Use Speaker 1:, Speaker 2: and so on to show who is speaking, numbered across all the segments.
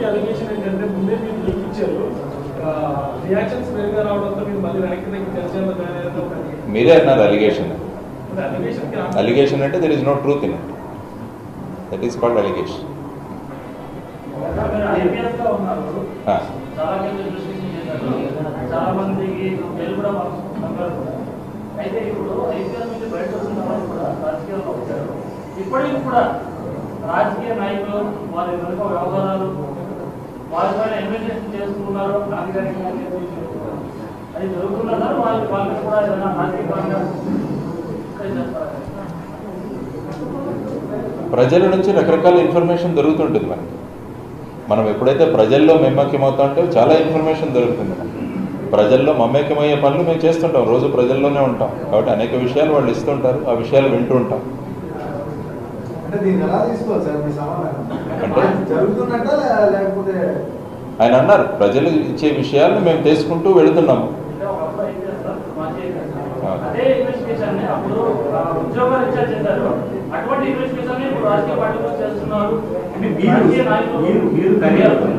Speaker 1: Allegation ఏంటంటే ముందే మీరు లీక్ ఇచ్చారు రియాక్షన్స్ వేరుగా రావడంతో మీరు మళ్ళీ వెనక్కి తగ్గి తెలిసేలా అనేది ఒకటి
Speaker 2: మీరే అన్నారు అలిగేషన్
Speaker 1: అలిగేషన్
Speaker 2: అలిగేషన్ అంటే there is no truth in it that is called allegation
Speaker 3: IPS గా ఉన్నారు
Speaker 2: Ah.
Speaker 3: చాలా కేసులు ఇన్వెస్టిగేషన్ చేశారు చాలా మందికి పేరు కూడా మాకు పంపారు కూడా అయితే ఇప్పుడు ఐపీఎస్ నుంచి బయట వస్తున్న వాళ్ళు కూడా రాజకీయాల్లో వచ్చారు ఇప్పటికి కూడా రాజకీయ నాయకులు వారి వెనుక వ్యవహారాలు వారి పైన ఇన్వెస్టిగేషన్ చేస్తున్నారు అధికారికంగా చేస్తున్నారు. అది జరుగుతున్నదా వాళ్ళ వాళ్ళకి కూడా ఏదైనా రాజకీయ పరంగా చేస్తారా
Speaker 2: ప్రజల నుంచి రకరకాల ఇన్ఫర్మేషన్ దొరుకుతుంటుంది మనకి మనం ఎప్పుడైతే ప్రజల్లో మమేక్యమవుతా ఉంటే చాలా ఇన్ఫర్మేషన్ దొరుకుతుంది మనకి. ప్రజల్లో మమేక్యమయ్యే పనులు మేము చేస్తుంటాం రోజు ప్రజల్లోనే ఉంటాం కాబట్టి అనేక విషయాలు వాళ్ళు ఇస్తుంటారు ఆ విషయాలు వింటూ ఉంటాం
Speaker 4: అంటే దీన్ని ఎలా తీసుకోవాలి సార్ మీ సమాధానం
Speaker 2: అంటే?
Speaker 4: జరుగుతున్నట్ట లే- లేకపోతే
Speaker 2: ఆయన అన్నారు ప్రజలు ఇచ్చే విషయాలను మేము తీసుకుంటూ వెళుతున్నాము
Speaker 3: అంటే ఒకప్పుడు ఐపీఎస్ సార్, మాజీ ఐపీఎస్ సార్.
Speaker 2: ఆ.
Speaker 3: అదే ఇన్వెస్టిగేషన్ ని అప్పుడు ఆ, ఉద్యోగాలు ఇచ్చారు చేశారు అటువంటి ఇన్వెస్టిగేషన్ ని ఇప్పుడు రాజకీయ పార్టీలు చేస్తున్నారు
Speaker 5: అంటే మీరు
Speaker 3: రాజకీయ నాయకులు
Speaker 5: మీరు మీరు కనియారు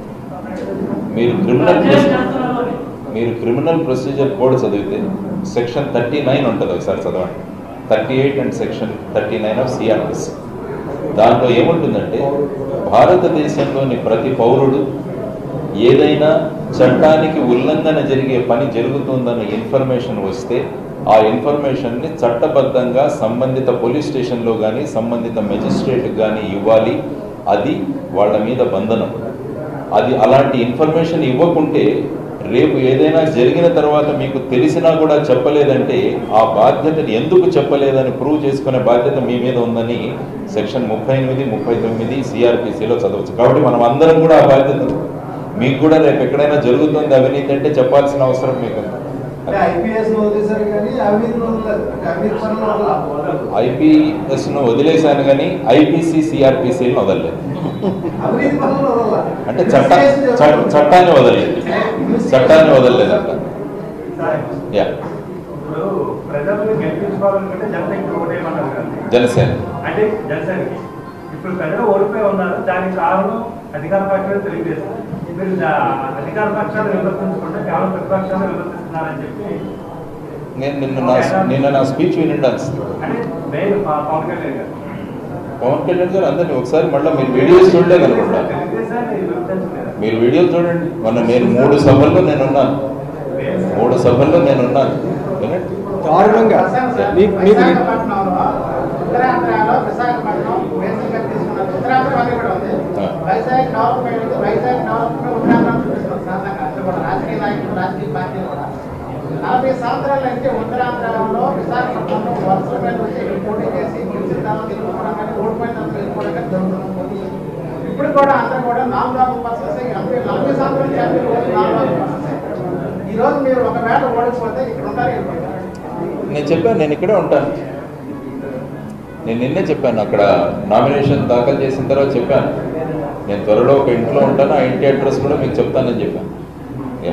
Speaker 2: మీరు క్రిమినల్
Speaker 3: అధ్యయనం చేస్తున్నారు అని.
Speaker 2: మీరు క్రిమినల్ ప్రొసీజర్ కోడ్ చదివితే సెక్షన్ థర్టీ నైన్ ఉంటుంది ఒకసారి చదవండి thirty eight and section thirty nine of CrPC దాంట్లో ఏముంటుందంటే భారతదేశంలోని ప్రతి పౌరుడు ఏదైనా చట్టానికి ఉల్లంఘన జరిగే పని జరుగుతుందన్న ఇన్ఫర్మేషన్ వస్తే ఆ ఇన్ఫర్మేషన్ని చట్టబద్ధంగా సంబంధిత పోలీస్ స్టేషన్లో కానీ సంబంధిత మెజిస్ట్రేట్కి కానీ ఇవ్వాలి అది వాళ్ళ మీద బంధనం అది అలాంటి ఇన్ఫర్మేషన్ ఇవ్వకుంటే రేపు ఏదైనా జరిగిన తర్వాత మీకు తెలిసినా కూడా చెప్పలేదంటే ఆ బాధ్యతని ఎందుకు చెప్పలేదని ప్రూవ్ చేసుకునే బాధ్యత మీ మీద ఉందని సెక్షన్ ముప్పై ఎనిమిది ముప్పై తొమ్మిది సిఆర్పిసిలో చదవచ్చు కాబట్టి మనం అందరం కూడా ఆ బాధ్యత మీకు కూడా రేపు ఎక్కడైనా జరుగుతుంది అవినీతి అంటే చెప్పాల్సిన అవసరం మీకు ఉంది.
Speaker 4: అంటే ఐపీఎస్ వదిలేశారు కానీ అవినీతి వదలలేదు అంటే అవినీతి పనులు వదలలేదు
Speaker 2: ఐపీఎస్ను వదిలేశాను కానీ ఐపీసీ సిఆర్పిసిలను వదలలేదు
Speaker 4: అవినీతి పనులు వదలలా
Speaker 2: అంటే చట్ట చట్ట- చట్టాన్ని వదలలేదు చట్టాన్ని వదలలేదంట యా
Speaker 5: ఇప్పుడు ప్రజలను గెలిపించుకోవాలనుకుంటే జనసంఖ్య ఒకటేమన్నారు కదా
Speaker 2: జనసేన
Speaker 5: అంటే జనసేనకి ఇప్పుడు ప్రజలు ఓడిపోయి ఉన్నారు దానికి కారణం అధికార పక్షాలు తెలియజేస్తారు మీరు దా- అధికార పక్షాలు విమర్శించుకుంటే కేవలం ప్రతిపక్షాలు విమర్శిస్తున్నారని చెప్పి
Speaker 2: నేను నిన్న నా నిన్న నా స్పీచ్ వినండి
Speaker 5: అంటే మెయిన్ ప- పవన్ కళ్యాణ్ గారు
Speaker 2: పవన్ కళ్యాణ్ గారు అందరినీ ఒకసారి మళ్ళీ మీరు వీడియోస్ చూడలేదు అనుకుంటా
Speaker 5: తెలుగుదేశాన్ని విమర్శించలేదు
Speaker 2: మీరు వీడియోలు చూడండి మొన్న నేను మూడు సభల్లో నేనున్నాను మూడు సభల్లో నేనున్నాను వినండి
Speaker 6: దారుణంగా మీకు మీకు
Speaker 7: విశాఖపట్నంలో ఉత్తరాంధ్రలో విశాఖపట్నం బేసిక్గా తీసుకున్నారు ఉత్తరాంధ్ర అది కూడా ఉంది
Speaker 2: ఆ.
Speaker 7: వైజాగ్ డెవలప్మెంట్ ఉంది వైజాగ్ డెవలప్మెంట్ ఉత్తరాంధ్ర చూపిస్తున్నారు సాధారణంగా అది కూడా రాజకీయ నాయకులు రాజకీయ పార్టీలు కూడా నలభై సంవత్సరాల నుంచి ఉత్తరాంధ్రలో విశాఖపట్నంలో వరుసల మీద వచ్చి ఇక్కడ పోటీ చేసి గెలిచిన తర్వాత వెళ్ళిపోవడం కానీ ఓడిపోయిన తర్వాత వెళ్ళిపోవడం కానీ జరుగుతుంది ఇప్పుడు కూడా అందరూ కూడా నాలుగు నాలుగు పర్సెంట్ నలభై నలభై సంవత్సరాల ఛాంపియన్ ఓడి నాలుగు నాలుగు పర్సెంట్ ఈ రోజు మీరు ఒకవేళ ఓడిపోతే ఇక్కడ ఉంటారు వెళ్ళిపోతారు
Speaker 2: నేను చెప్పాను నేను ఇక్కడే ఉంటాను నేను నిన్నే చెప్పాను అక్కడ నామినేషన్ దాఖలు చేసిన తర్వాత చెప్పాను నేను త్వరలో ఒక ఇంట్లో ఉంటాను ఆ ఇంటి అడ్రస్ కూడా మీకు చెప్తానని చెప్పాను యా.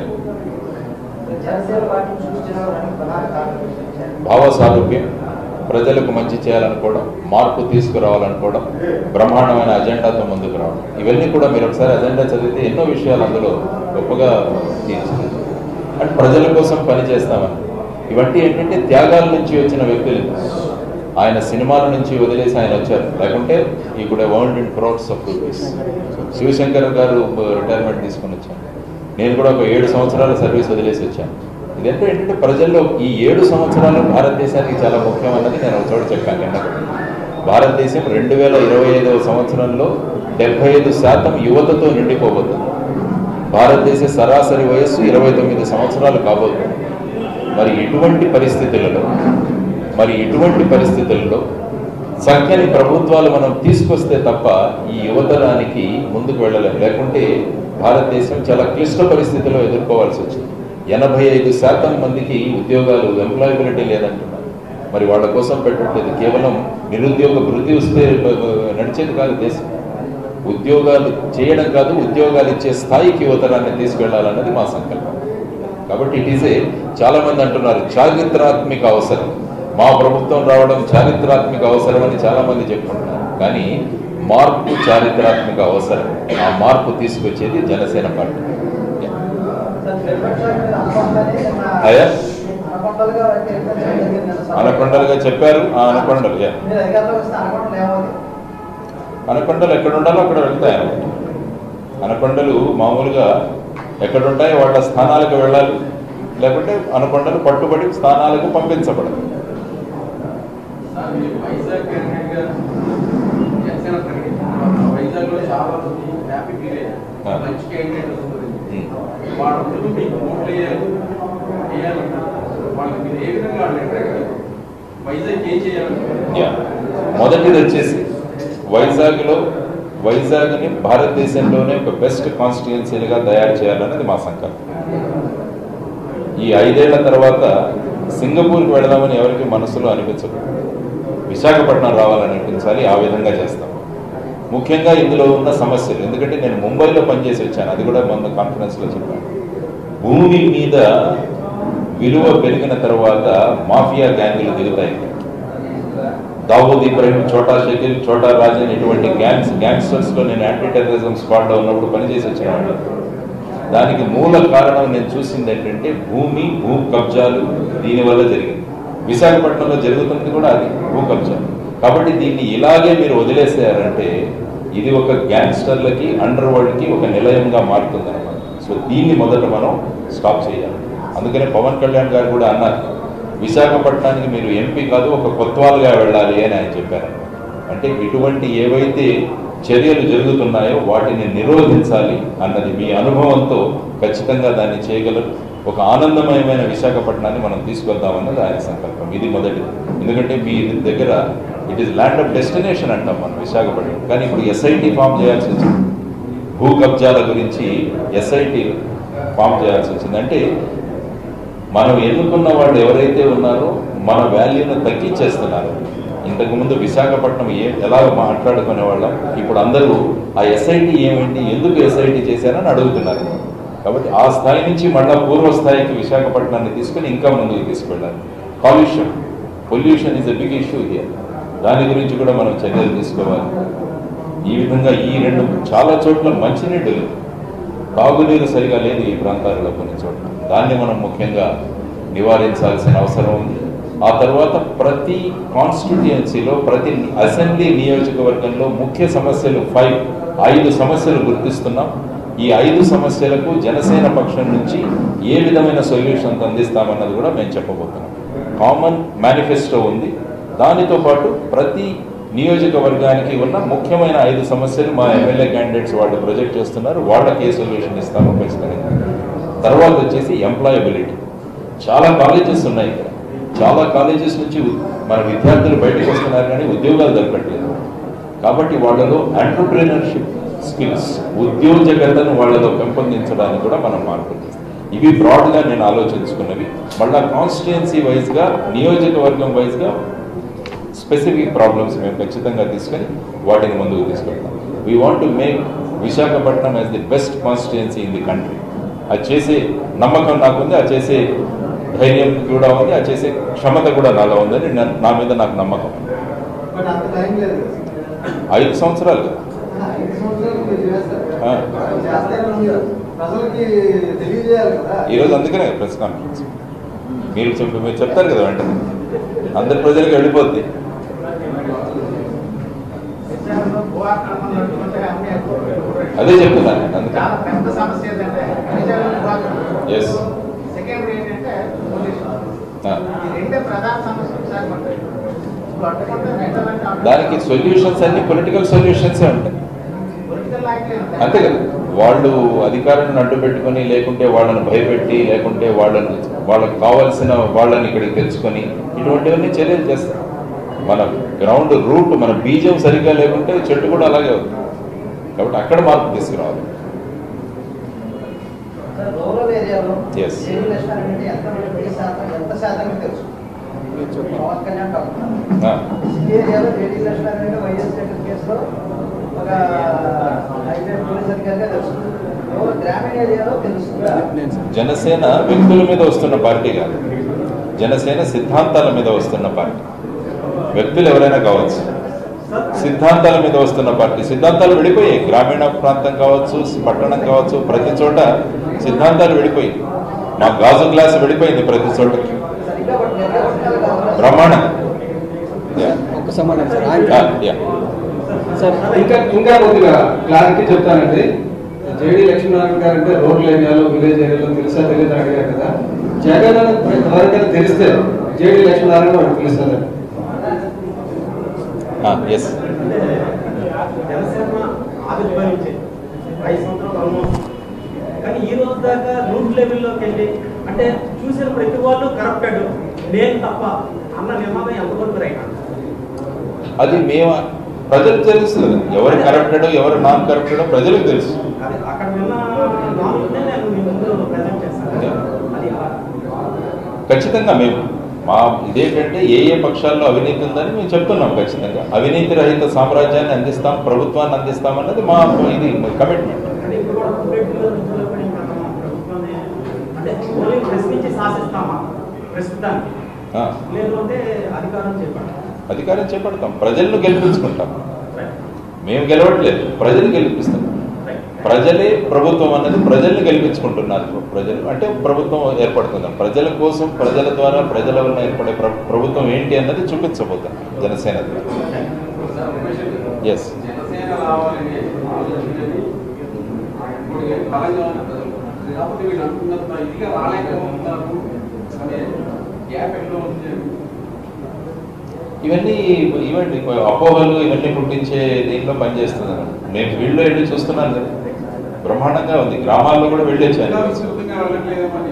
Speaker 7: జనసేన పార్టీ చూపించడానికి ప్రధాన కారణం ఏంటంటే
Speaker 2: భావ సారూప్యం ప్రజలకు మంచి చేయాలనుకోవడం మార్పు తీసుకురావాలనుకోవడం బ్రహ్మాండమైన అజెండాతో ముందుకు రావడం ఇవన్నీ కూడా మీరు ఒకసారి అజెండా చదివితే ఎన్నో విషయాలు అందులో గొప్పగా తీర్చింది అంటే ప్రజల కోసం పని చేస్తామని ఇవన్నీ ఏంటంటే త్యాగాల నుంచి వచ్చిన వ్యక్తులు ఆయన సినిమాల నుంచి వదిలేసి ఆయన వచ్చారు లేకుంటే ఈ కూడా world in crores of rupees Shivashankar garu retirement తీసుకొని వచ్చాను నేను కూడా ఒక ఏడు సంవత్సరాల సర్వీస్ వదిలేసి వచ్చాను ఇదంటే ఏంటంటే ప్రజల్లో ఈ ఏడు సంవత్సరాలు భారతదేశానికి చాలా ముఖ్యం అన్నది నేను ఒక చోట చెప్పాను నిన్న భారతదేశం రెండు వేల ఇరవై ఐదవ సంవత్సరంలో డెబ్బై ఐదు శాతం యువతతో నిండిపోబోతుంది భారతదేశ సరాసరి వయస్సు ఇరవై తొమ్మిది సంవత్సరాలు కాబోతుంది మరి ఇటువంటి పరిస్థితులలో మరి ఇటువంటి పరిస్థితుల్లో చక్కని ప్రభుత్వాలు మనం తీసుకొస్తే తప్ప ఈ యువతరానికి ముందుకు వెళ్ళలేము లేకుంటే భారతదేశం చాలా క్లిష్ట పరిస్థితిలో ఎదుర్కోవాల్సి వచ్చింది ఎనభై ఐదు శాతం మందికి ఉద్యోగాలు ఎంప్లాయబిలిటీ లేదంటున్నారు మరి వాళ్ళ కోసం పెట్టట్లేదు కేవలం నిరుద్యోగ వృద్ధి వస్తే నడిచేది కాదు దేశం ఉద్యోగాలు చేయడం కాదు ఉద్యోగాలు ఇచ్చే స్థాయికి యువతరాన్ని తీసుకెళ్లాలన్నది మా సంకల్పం కాబట్టి ఇట్ ఈజ్ ఏ చాలా మంది అంటున్నారు చారిత్రాత్మిక అవసరం మా ప్రభుత్వం రావడం చారిత్రాత్మిక అవసరం అని చాలా మంది చెప్పుకుంటున్నారు కానీ మార్పు చారిత్రాత్మక అవసరం ఆ మార్పు తీసుకొచ్చేది జనసేన పార్టీ అయ్యా అనకొండలుగా చెప్పారు ఆ అనకొండలు యా. అనకొండలు ఎక్కడ ఉండాలో అక్కడ వెళ్తాయి అన్నమాట అనకొండలు మామూలుగా ఎక్కడ ఉంటాయో వాళ్ళ స్థానాలకు వెళ్ళాలి లేకుంటే అనకొండలు పట్టుబడి స్థానాలకు పంపించబడదు
Speaker 8: వైజాగ్ క్యాండిడేట్ గా జనసేన ప్రకటించారు వైజాగ్ లో చాలా మంది హ్యాపీ ఫీల్
Speaker 2: ఆ.
Speaker 8: అయ్యారు మంచి క్యాండిడేట్ వస్తుంది
Speaker 2: ఉమ్.
Speaker 8: వాళ్ళందరూ మీకు ఓట్లు వేయాలి వేయాలంటే వాళ్ళకి మీరు ఏ విధంగా అడిగారు వైజాగ్ ఏం చేయాలి
Speaker 2: యా మొదటిది వచ్చేసి వైజాగ్లో వైజాగ్ని భారతదేశంలోనే ఒక బెస్ట్ కాన్స్టిట్యుయెన్సీలుగా తయారు చేయాలన్నది మా సంకల్పం ఈ ఐదేళ్ల తర్వాత సింగపూర్కి వెళదామని ఎవరికి మనసులో అనిపించదు విశాఖపట్నం రావాలని అనిపించాలి ఆ విధంగా చేస్తాం ముఖ్యంగా ఇందులో ఉన్న సమస్యలు ఎందుకంటే నేను ముంబైలో పనిచేసి వచ్చాను అది కూడా మొన్న కాన్ఫరెన్స్లో చెప్పాను భూమి మీద విలువ పెరిగిన తర్వాత మాఫియా గ్యాంగులు దిగుతాయి దావూద్ ఇబ్రహీం చోటా షకీల్ చోటా రాజన్ ఇటువంటి గ్యాంగ్స్ గ్యాంగ్స్టర్స్ లో నేను యాంటీ టెర్రరిజం స్క్వాడ్ లో ఉన్నప్పుడు పనిచేసి వచ్చాను దానికి మూల కారణం నేను చూసింది ఏంటంటే భూమి భూ కబ్జాలు దీనివల్ల జరిగింది విశాఖపట్నంలో జరుగుతున్నది కూడా అది భూ కబ్జా కాబట్టి దీన్ని ఇలాగే మీరు వదిలేసారంటే ఇది ఒక గ్యాంగ్స్టర్లకి అండర్ వరల్డ్కి ఒక నిలయంగా మారుతుంది అనమాట సో దీన్ని మొదట మనం స్టాప్ చేయాలి అందుకనే పవన్ కళ్యాణ్ గారు కూడా అన్నారు విశాఖపట్నానికి మీరు ఎంపీ కాదు ఒక కొత్వాలుగా వెళ్ళాలి అని ఆయన చెప్పారు అంటే ఇటువంటి ఏవైతే చర్యలు జరుగుతున్నాయో వాటిని నిరోధించాలి అన్నది మీ అనుభవంతో ఖచ్చితంగా దాన్ని చేయగలరు ఒక ఆనందమయమైన విశాఖపట్నాన్ని మనం తీసుకొద్దామన్నది ఆయన సంకల్పం ఇది మొదటిది ఎందుకంటే మీ దగ్గర it is land of destination అంటాం మనం విశాఖపట్నం కానీ ఇప్పుడు ఎస్ఐటి ఫామ్ చేయాల్సి వచ్చింది భూ కబ్జాల గురించి ఎస్ఐటి ఫామ్ చేయాల్సి వచ్చింది అంటే మనం ఎన్నుకున్న వాళ్ళు ఎవరైతే ఉన్నారో మన వాల్యూను తగ్గించేస్తున్నారు ఇంతకుముందు విశాఖపట్నం ఏ ఎలా మాట్లాడుకునే వాళ్ళం ఇప్పుడు అందరూ ఆ ఎస్ఐటి ఏమిటి ఎందుకు ఎస్ఐటి చేశారని అడుగుతున్నారు కాబట్టి ఆ స్థాయి నుంచి మళ్ళా పూర్వ స్థాయికి విశాఖపట్నాన్ని తీసుకుని ఇంకా ముందుకు తీసుకెళ్ళాలి కాలుష్యం pollution is a big issue here దాని గురించి కూడా మనం చర్యలు తీసుకోవాలి ఈ విధంగా ఈ రెండు చాలా చోట్ల మంచినీళ్ళు లేవు తాగునీరు సరిగా లేదు ఈ ప్రాంతాలలో కొన్ని చోట్ల దాన్ని మనం ముఖ్యంగా నివారించాల్సిన అవసరం ఉంది ఆ తర్వాత ప్రతి కాన్స్టిట్యుయెన్సీలో ప్రతి అసెంబ్లీ నియోజకవర్గంలో ముఖ్య సమస్యలు ఫైవ్ ఐదు సమస్యలు గుర్తిస్తున్నాం ఈ ఐదు సమస్యలకు జనసేన పక్షం నుంచి ఏ విధమైన సొల్యూషన్స్ అందిస్తామన్నది కూడా మేము చెప్పబోతున్నాం కామన్ మేనిఫెస్టో ఉంది దానితో పాటు ప్రతి నియోజకవర్గానికి ఉన్న ముఖ్యమైన ఐదు సమస్యలు మా ఎమ్మెల్యే క్యాండిడేట్స్ వాళ్ళు ప్రొజెక్ట్ చేస్తున్నారు వాళ్ళకి ఏ సొల్యూషన్ ఇస్తామో ఖచ్చితంగా తర్వాత వచ్చేసి ఎంప్లాయబిలిటీ చాలా కాలేజెస్ ఉన్నాయి ఇక్కడ చాలా కాలేజెస్ నుంచి ఉ- మన విద్యార్థులు బయటకు వస్తున్నారు కానీ ఉద్యోగాలు దొరకట్లేదు కాబట్టి వాళ్ళలో ఎంటర్ప్రీనర్షిప్ స్కిల్స్ ఉద్యోజకతను వాళ్ళలో పెంపొందించడానికి కూడా మనం మార్పులు చేస్తాం ఇవి బ్రాడ్గా నేను ఆలోచించుకున్నవి మళ్ళా కాన్స్టిట్యుయెన్సీ వైజ్గా నియోజకవర్గం వైజ్గా స్పెసిఫిక్ ప్రాబ్లమ్స్ మేము ఖచ్చితంగా తీసుకొని వాటిని ముందుకు తీసుకెళ్తాం we want to make Visakhapatnam as the best constituency in the country అది చేసే నమ్మకం నాకుంది అది చేసే ధైర్యం కూడా ఉంది అది చేసే క్షమత కూడా నాలో ఉందని నా- నా మీద నాకు నమ్మకం
Speaker 4: బట్ అంత టైం లేదు కదా.
Speaker 2: ఐదు సంవత్సరాలు కదా.
Speaker 4: ఆ, ఐదు సంవత్సరాలు మీరు చేస్తారు
Speaker 2: ఆ.
Speaker 4: చేస్తారని ఉంది కదా. ప్రజలకి తెలియజేయాలి కదా
Speaker 2: ఈరోజు అందుకనే ప్రెస్ కాన్ఫరెన్స్ మీరు చెప్పి మీరు చెప్తారు కదా వెంటనే అందరి ప్రజలకు వెళ్ళిపోద్ది
Speaker 7: విషయాల్లో భూ ఆక్రమణలు అటువంటి అన్ని ఎక్కువ.
Speaker 2: అదే చెప్తున్నాను నేను అందుకని
Speaker 7: చాలా పెద్ద సమస్య ఏంటంటే విషయాల్లో భూ ఆక్రమణ.
Speaker 2: Yes.
Speaker 7: సెకండరీ ఏంటంటే పొల్యూషన్
Speaker 2: ఆ.
Speaker 7: ఈ రెండే ప్రధాన సమస్యలు విశాఖపట్నం ఇప్పుడు అడ్డుకుంటే మిగతావన్నీ అడ్డు-
Speaker 2: దానికి సొల్యూషన్స్ అన్ని పొలిటికల్ సొల్యూషన్సే ఉంటాయి
Speaker 7: పొలిటికల్ నాయకులే ఉంటాయి.
Speaker 2: అంతే కదా వాళ్ళు అధికారాన్ని అడ్డు పెట్టుకొని లేకుంటే వాళ్ళని భయపెట్టి లేకుంటే వాళ్ళని వాళ్ళకి కావాల్సిన వాళ్ళని ఇక్కడికి తెచ్చుకొని ఇటువంటివన్నీ చర్యలు చేస్తారు మన గ్రౌండ్ రూట్ మన బీజం సరిగ్గా లేకుంటే చెట్టు కూడా అలాగే అవుతుంది కాబట్టి అక్కడ మార్పు తీసుకురావాలి
Speaker 9: రూరల్ ఏరియాలో
Speaker 2: Yes.
Speaker 9: ఏడు రెస్టారెంట్ ఎంత ఏ శాతం ఎంత శాతం తెలుసు పవన్ కళ్యాణ్ డాక్టర్
Speaker 2: ఆ,
Speaker 9: సిటీ ఏరియాలో లేడీ రెస్టారెంట్ వైఎస్ జగన్ కేసులో ఒక హైవే పోలీస్ అధికారిగా తెలుసు రూరల్ గ్రామీణ ఏరియాలో తెలుస్తుందా
Speaker 2: జనసేన వ్యక్తుల మీద వస్తున్న పార్టీ కాదు జనసేన సిద్ధాంతాల మీద వస్తున్న పార్టీ వ్యక్తులు ఎవరైనా కావచ్చు సిద్ధాంతాల మీద వస్తున్న పార్టీ సిద్ధాంతాలు విడిపోయాయి గ్రామీణ ప్రాంతం కావచ్చు పట్టణం కావచ్చు ప్రతి చోట సిద్ధాంతాలు విడిపోయి మా గాజు గ్లాస్ విడిపోయింది ప్రతి చోట
Speaker 9: సరిగ్గా బట్ నిర్లక్ష్యాలు కాదు
Speaker 2: బ్రహ్మాండం Yeah.
Speaker 6: ఒక్క సమాధానం సార్ ఆయన
Speaker 2: Yeah, yeah.
Speaker 6: సార్
Speaker 10: ఇంకా ఇంకా కొద్దిగా క్లారిటీ చెప్తానండి జేడి లక్ష్మీనారాయణ గారు అంటే రోడ్ల ఏరియాలో విలేజ్ ఏరియాలో తెలుసా తెలియదు అని అడిగారు కదా జగన్ ఎవరికైనా తెలిస్తే జేడి లక్ష్మీనారాయణ వారికి తెలుస్తుంది
Speaker 2: Ah, yes.
Speaker 11: జనసేన ఆవిర్భవించి ఐదు సంవత్సరాలు ఆల్మోస్ట్ కానీ ఈ రోజు దాకా రూట్ లెవెల్లోకి వెళ్ళి అంటే చూసిన ప్రతి వాళ్ళు కరప్టెడ్ నేను తప్ప అన్న నినాదం ఎంతవరకు రైట్
Speaker 2: అది మేము ప్రజలకు తెలుసు కదా ఎవరు కరప్టెడ్ ఎవరు నాన్ కరప్టెడ్ ప్రజలకు తెలుసు
Speaker 11: అది అక్కడ విన్న నాలుగునే నేను మీ ముందు ప్రజెంట్ చేస్తాను అది అలా
Speaker 2: ఖచ్చితంగా మేము మా ఇదేంటంటే ఏ ఏ పక్షాల్లో అవినీతి ఉందని మేము చెప్తున్నాం ఖచ్చితంగా అవినీతి రహిత సామ్రాజ్యాన్ని అందిస్తాం ప్రభుత్వాన్ని అందిస్తాం అన్నది మా ఇది కమిట్మెంట్
Speaker 11: అంటే ఇప్పుడు కూడా కుబేట్లో నిలబడి ఇంకా మన ప్రభుత్వాన్ని అంటే ఓన్లీ ప్రశ్నించి శాసిస్తామా ప్రస్తుతానికి లేదు అంటే అధికారం చేపట్టాలి
Speaker 2: అధికారం చేపడతాం ప్రజలను గెలిపించుకుంటాం మేము గెలవట్లేదు ప్రజలు గెలిపిస్తాం ప్రజలే ప్రభుత్వం అన్నది ప్రజల్ని గెలిపించుకుంటున్నారు ప్రజలు అంటే ప్రభుత్వం ఏర్పడుతుంది ప్రజల కోసం ప్రజల ద్వారా ప్రజల వల్ల ఏర్పడే ప్ర- ప్రభుత్వం ఏంటి అన్నది చూపించబోతాం జనసేన ద్వారా ఎస్
Speaker 8: జనసేన రావాలని ఆలోచనని ఇప్పుడు బలంగా ఉన్న ప్రజలు కాకపోతే వీళ్ళు అనుకున్నంత ఇదిగా రాలేకపోతున్నారు అనే గ్యాప్ ఎన్నో ఉంది
Speaker 2: ఇవన్నీ ఇవన్నీ అపోహలు ఇవన్నీ పుట్టించే దీంట్లో పనిచేస్తున్నాను నేను ఫీల్డ్లో వెళ్ళి చూస్తున్నాను కదా బ్రహ్మాండంగా ఉంది గ్రామాల్లో కూడా
Speaker 8: ఇంకా
Speaker 2: వెళ్ళొచ్చాను
Speaker 8: విస్తృతంగా వెళ్ళట్లేదేమని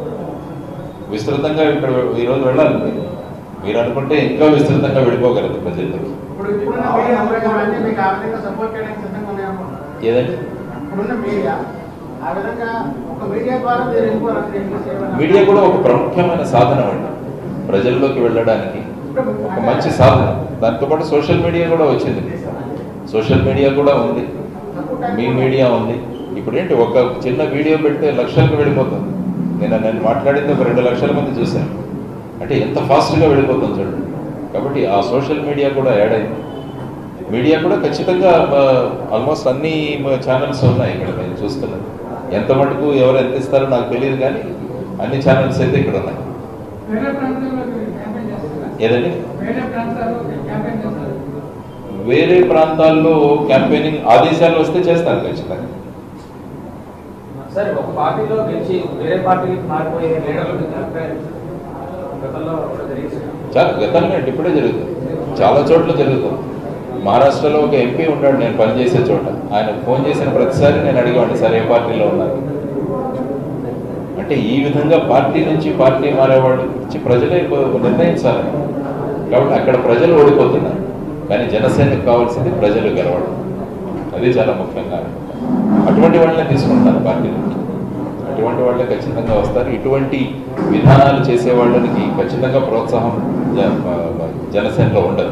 Speaker 2: విస్తృతంగా ఇక్కడ ఈరోజు వెళ్ళాలి మీరు. మీరు అనుకుంటే ఇంకా విస్తృతంగా వెళ్ళిపోగలరు ప్రజల్లోకి
Speaker 7: ఇప్పుడు ఇప్పుడున్న మీడియా వర్గాలన్నీ మీకు ఆ విధంగా సపోర్ట్ చేయడానికి సిద్ధంగా ఉన్నాయనుకుంటున్నారు
Speaker 2: ఏదండి
Speaker 7: ఇప్పుడున్న మీడియా ఆ విధంగా ఒక మీడియా ద్వారా మీరు వెళ్ళిపోవాలని చెప్పేసి ఏమైనా-
Speaker 2: మీడియా కూడా ఒక ప్రముఖమైన సాధనం అండి ప్రజల్లోకి వెళ్ళడానికి ఒక మంచి సాధనం దాంతో పాటు సోషల్ మీడియా కూడా వచ్చింది సోషల్ మీడియా కూడా ఉంది మీ మీడియా ఉంది ఇప్పుడు ఏంటి ఒక చిన్న వీడియో పెడితే లక్షలకు వెళ్ళిపోతుంది నేను నేను మాట్లాడింది ఒక రెండు లక్షల మంది చూశాను అంటే ఎంత ఫాస్ట్గా వెళ్ళిపోతుంది చూడండి కాబట్టి ఆ సోషల్ మీడియా కూడా యాడ్ అయింది మీడియా కూడా ఖచ్చితంగా ఆల్మోస్ట్ అన్ని ఛానల్స్ ఉన్నాయి ఇక్కడ నేను చూస్తున్నాను ఎంత మటుకు ఎవరు ఎంత ఇస్తారో నాకు తెలియదు కానీ అన్ని ఛానల్స్ అయితే ఇక్కడ ఉన్నాయి
Speaker 12: వేరే ప్రాంతాల్లో క్యాంపెయిన్ చేస్తున్నారు
Speaker 2: ఏదండి
Speaker 12: వేరే ప్రాంతాల్లో క్యాంపెయిన్ చేస్తారు
Speaker 2: వేరే ప్రాంతాల్లో క్యాంపెయినింగ్ ఆదేశాలు వస్తే చేస్తారు ఖచ్చితంగా
Speaker 5: సార్ ఒక పార్టీలో గెలిచి వేరే పార్టీకి మారిపోయే లీడర్లు కలిపారు గతంలో జరిగింది
Speaker 2: చాలా గతంలో అంటే ఇప్పుడే జరుగుతుంది చాలా చోట్ల జరుగుతుంది మహారాష్ట్రలో ఒక ఎంపీ ఉన్నాడు నేను పనిచేసే చోట ఆయన ఫోన్ చేసిన ప్రతిసారి నేను అడిగేవాడిని సార్ ఏ పార్టీలో ఉన్నారు అంటే ఈ విధంగా పార్టీ నుంచి పార్టీ మారేవాడు నుంచి ప్రజలే నిర్ణయించాలి కాబట్టి అక్కడ ప్రజలు ఓడిపోతున్నారు కానీ జనసేనకు కావాల్సింది ప్రజలు గెలవడం అది చాలా ముఖ్యంగా అటువంటి వాళ్ళనే తీసుకుంటారు పార్టీ నుంచి అటువంటి వాళ్ళే ఖచ్చితంగా వస్తారు ఇటువంటి విధానాలు చేసే వాళ్ళకి ఖచ్చితంగా ప్రోత్సాహం జ- జనసేనలో ఉండదు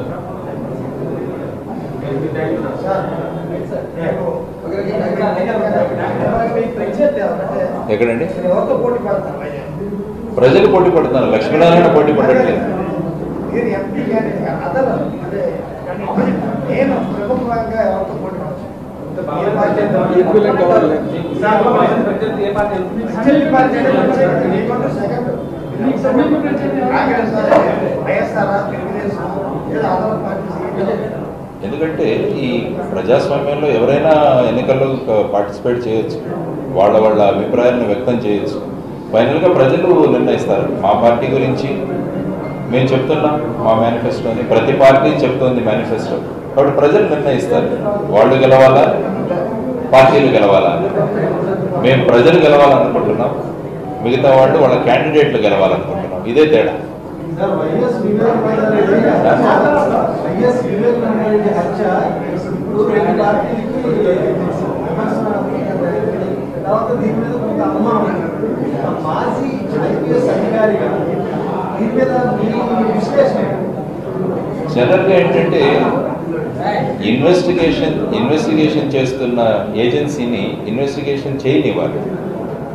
Speaker 2: ఎక్కడండి
Speaker 9: ఎవరితో పోటీ పడతారు
Speaker 2: ప్రజలు పోటీ పడుతున్నారు లక్ష్మీనారాయణ పోటీ పడట్లేదు
Speaker 9: మీరు ఎంపీ కానీ అదర్ అంటే నేను ప్రభుత్వంగా ఎవరితో పోటీ పడతాను ఏ పార్టీ అయితే
Speaker 6: ఈక్వల్ కావాలి
Speaker 5: ఏ పార్టీ
Speaker 9: బీజేపీ పార్టీ అంటే మీకంటూ సెకండ్
Speaker 12: మీకు సమీప ప్రత్యర్థి ఎవరు?
Speaker 9: కాంగ్రెస్ వైఎస్ఆర్ తెలుగుదేశం లేదా అదర్ పార్టీస్
Speaker 2: ఎందుకంటే ఈ ప్రజాస్వామ్యంలో ఎవరైనా ఎన్నికల్లో పార్టిసిపేట్ చేయొచ్చు వాళ్ళ వాళ్ళ అభిప్రాయాలను వ్యక్తం చేయొచ్చు ఫైనల్గా ప్రజలు నిర్ణయిస్తారు మా పార్టీ గురించి మేము చెప్తున్నాం మా మేనిఫెస్టోని ప్రతి పార్టీ చెప్తుంది మేనిఫెస్టో కాబట్టి ప్రజలు నిర్ణయిస్తారు వాళ్ళు గెలవాలా పార్టీలు గెలవాలా మేము ప్రజలు గెలవాలనుకుంటున్నాం మిగతా వాళ్ళు వాళ్ళ క్యాండిడేట్లు గెలవాలనుకుంటున్నాం ఇదే తేడా
Speaker 4: sir YS Vivekananda Reddy YS Vivekananda Reddy హత్య ఇప్పుడు రెండు పార్టీలకి విమర్శన జరిగింది. తర్వాత దీని మీద కొంత అనుమానం ఉంది. ఒక మాజీ ఐపీఎస్ అధికారిగా దీని మీద మీ విశ్లేషణ ఏంటి?
Speaker 2: జనరల్గా ఏంటంటే ఇన్వెస్టిగేషన్ ఇన్వెస్టిగేషన్ చేస్తున్న ఏజెన్సీని ఇన్వెస్టిగేషన్ చేయనివ్వాలి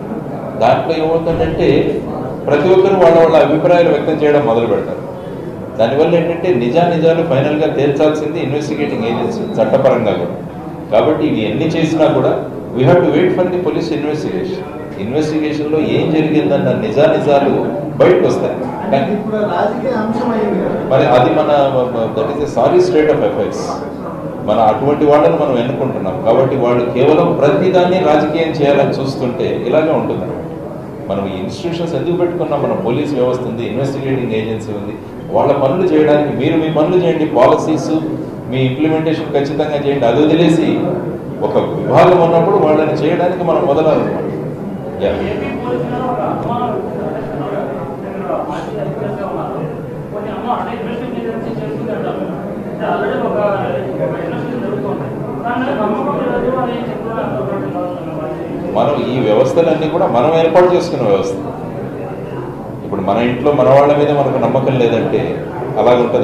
Speaker 2: దాంట్లో ఏమవుతుందంటే ప్రతి ఒక్కరు వాళ్ళ వాళ్ళ అభిప్రాయాలు వ్యక్తం చేయడం మొదలు పెడతారు దానివల్ల ఏంటంటే నిజా నిజాలు ఫైనల్గా తేల్చాల్సింది ఇన్వెస్టిగేటింగ్ ఏజెన్సీ చట్టపరంగా కూడా కాబట్టి ఇవి ఎన్ని చేసినా కూడా we have to wait for the police investigation ఇన్వెస్టిగేషన్లో ఏం జరిగిందన్న నిజా నిజాలు బయటకు వస్తాయి కానీ
Speaker 4: ఇప్పుడు రాజకీయ అంశం అయింది కదా
Speaker 2: మరి అది మన that is a sorry state of affairs మన అటువంటి వాళ్ళని మనం ఎన్నుకుంటున్నాం కాబట్టి వాళ్ళు కేవలం ప్రతిదాన్ని రాజకీయం చేయాలని చూస్తుంటే ఇలాగే ఉంటుంది మనం ఈ ఇన్స్టిట్యూషన్స్ ఎందుకు పెట్టుకున్నాం మన పోలీస్ వ్యవస్థ ఉంది ఇన్వెస్టిగేటింగ్ ఏజెన్సీ ఉంది వాళ్ళ పనులు చేయడానికి మీరు మీ పనులు చేయండి పాలసీస్ మీ ఇంప్లిమెంటేషన్ ఖచ్చితంగా చేయండి అది వదిలేసి ఒక విభాగం ఉన్నప్పుడు వాళ్ళని చేయడానికి మనం మొదలన్నమాట Yeah.
Speaker 3: ఏపీ పోలీసులు ఒక అనుమానం వ్యక్తపరుస్తున్నారు. మీరు మాజీ అధికారులుగా ఉన్నారు. కొన్ని అనుమానం అంటే ఇన్వెస్టిగేషన్ ఏజెన్సీ చేస్తుంది అంటారు. అంటే ఆల్రెడీ ఒక ఒక ఇన్వెస్టిగేషన్ జరుగుతుంది. దాని మీద నమ్మకం లేదు అని చెప్తున్నారు
Speaker 2: మనం ఈ వ్యవస్థలన్నీ కూడా మనం ఏర్పాటు చేసుకున్న వ్యవస్థ ఇప్పుడు మన ఇంట్లో మన వాళ్ళ మీద మనకు నమ్మకం లేదంటే అలాగుంటుంది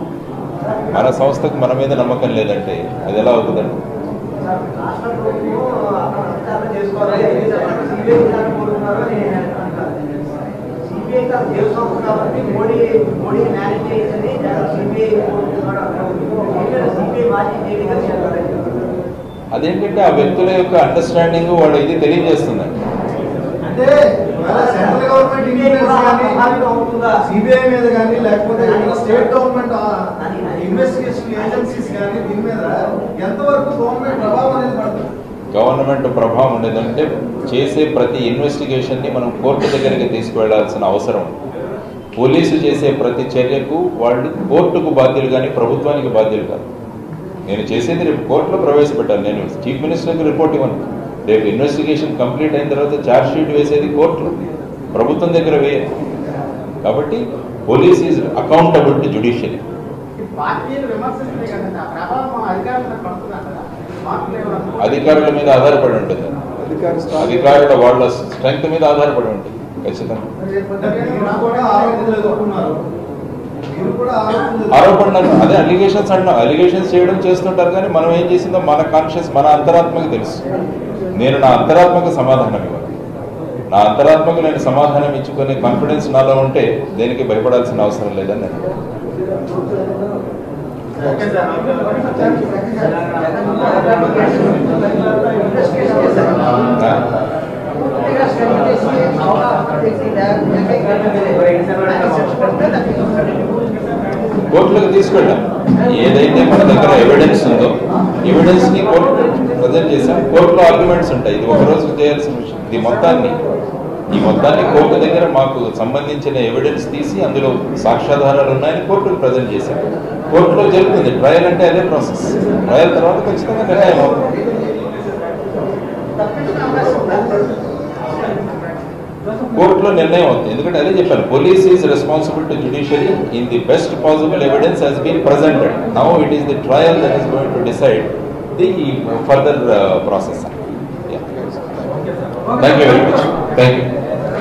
Speaker 2: మన సంస్థకు మన మీద నమ్మకం లేదంటే అది ఎలా అవుతుందండి
Speaker 9: రాష్ట్ర ప్రభుత్వం అప్రచారం చేసుకోవాలి సిబిఐ విధానం కోరుతున్నారు అని అంటారు సిబిఐ కాదు దేశ సంస్థ కాబట్టి మోడీ మోడీ మేనేజ్ చేసింది సిబిఐ కోరుతున్నాడు సిబిఐ మాజీ జేడీ గారు చెప్పారు
Speaker 2: అదేంటంటే ఆ వ్యక్తుల యొక్క అండర్స్టాండింగ్ వాళ్ళ ఇది తెలియజేస్తుందండి
Speaker 4: అంటే ఇవాళ సెంట్రల్ గవర్నమెంట్ ఇన్ఫ్లుయెన్స్ కానీ సిబిఐ మీద కానీ లేకపోతే స్టేట్ గవర్నమెంట్ ఇన్వెస్టిగేషన్ ఏజెన్సీస్ కానీ దీని మీద ఎంతవరకు గవర్నమెంట్ ప్రభావం అనేది పడుతుంది
Speaker 2: గవర్నమెంట్ ప్రభావం ఉండేదంటే చేసే ప్రతి ఇన్వెస్టిగేషన్ని మనం కోర్టు దగ్గరికి తీసుకువెళ్లాల్సిన అవసరం ఉంది. పోలీసు చేసే ప్రతి చర్యకు వాళ్ళు కోర్టుకు బాధ్యులు కానీ ప్రభుత్వానికి బాధ్యులు కాదు నేను చేసేది రేపు కోర్టులో ప్రవేశపెట్టాను నేను చీఫ్ మినిస్టర్కి రిపోర్ట్ ఇవ్వను రేపు ఇన్వెస్టిగేషన్ కంప్లీట్ అయిన తర్వాత ఛార్జ్ షీట్ వేసేది కోర్టులో ప్రభుత్వం దగ్గర వేయను కాబట్టి police is accountable to judiciary
Speaker 7: పార్టీలు విమర్శిస్తున్నాయి కదండి ఆ ప్రభావం అధికారుల మీద పడుతుందంట మార్పులు ఏమన్నా
Speaker 2: అధికారుల మీద ఆధారపడి ఉంటుంది అధికారుల వాళ్ళ స్ట్రెంగ్త్ మీద ఆధారపడి ఉంటుంది ఖచ్చితంగా
Speaker 4: మీరు కూడా ఆరోపణలు ఎదుర్కొన్నారు మీరు కూడా ఆరోపణలు
Speaker 2: ఆరోపణలు అదే అలిగేషన్స్ అంటున్నాం అలిగేషన్స్ చేయడం చేస్తుంటారు కానీ మనం ఏం చేసిందో మన కాన్షియస్ మన అంతరాత్మకి తెలుసు నేను నా అంతరాత్మకు సమాధానం ఇవ్వాలి నా అంతరాత్మకు నేను సమాధానం ఇచ్చుకునే కాన్ఫిడెన్స్ నాలో ఉంటే దేనికి భయపడాల్సిన అవసరం లేదని నేను
Speaker 7: ఓకే సార్
Speaker 2: కోర్టులకు తీసుకెళ్ళాం ఏదైతే మన దగ్గర ఎవిడెన్స్ ఉందో ఎవిడెన్స్ ని కోర్టు ప్రజెంట్ చేశాం కోర్టులో ఆర్గ్యుమెంట్స్ ఉంటాయి ఇది ఒక రోజు చేయాల్సిన విషయం ఇది మొత్తాన్ని ఈ మొత్తాన్ని కోర్టు దగ్గర మాకు సంబంధించిన ఎవిడెన్స్ తీసి అందులో సాక్ష్యాధారాలు ఉన్నాయని కోర్టుకు ప్రజెంట్ చేశాం కోర్టులో జరుగుతుంది ట్రయల్ అంటే అదే ప్రాసెస్ ట్రయల్ తర్వాత ఖచ్చితంగా నిర్ణయం అవుతుంది కోర్టులో నిర్ణయం అవుతుంది ఎందుకంటే అదే చెప్పాను police is responsible to judiciary in the best possible evidence has been presented now it is the trial that is going to decide the further process thank you very much thank you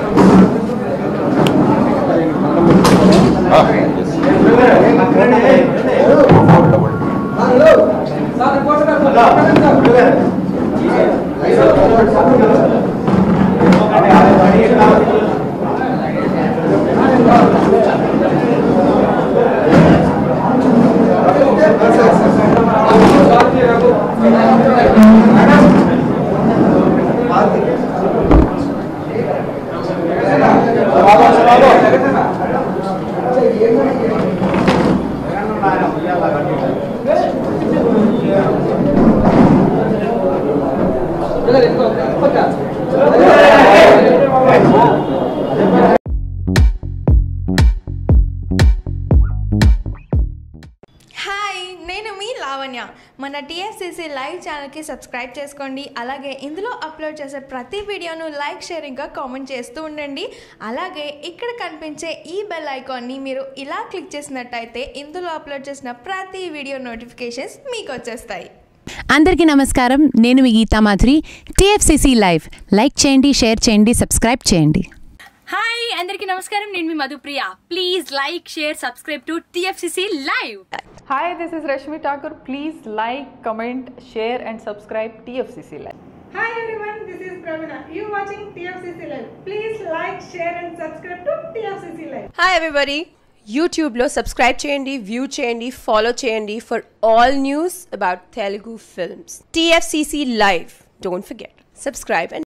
Speaker 13: hi నేను మీ లావణ్య మన TSCC live ఛానల్కి subscribe చేసుకోండి అలాగే ఇందులో upload చేసే ప్రతి వీడియోను లైక్ షేరింగ్గా కామెంట్ చేస్తూ ఉండండి అలాగే ఇక్కడ కనిపించే ఈ బెల్ ఐకాన్ని మీరు ఇలా క్లిక్ చేసినట్టయితే ఇందులో అప్లోడ్ చేసిన ప్రతి వీడియో నోటిఫికేషన్స్ మీకు వచ్చేస్తాయి
Speaker 14: అందరికీ నమస్కారం నేను మీ Geetha Madhuri TFCC live like చేయండి షేర్ చేయండి సబ్స్క్రైబ్ చేయండి
Speaker 15: హాయ్ అందరికీ నమస్కారం నేను మీ Madhupriya please like share subscribe to TFCC live
Speaker 16: Hi, this is Rashmi Thakur. Please like, comment, share, and subscribe TFCC Live.
Speaker 12: Hi everyone, this is Pravina. You watching TFCC Live. Please like, share and subscribe to TFCC Live.
Speaker 13: Hi everybody
Speaker 17: యూట్యూబ్లో subscribe చేయండి view చేయండి follow చేయండి for all news about Telugu films TFCC live don't forget subscribe and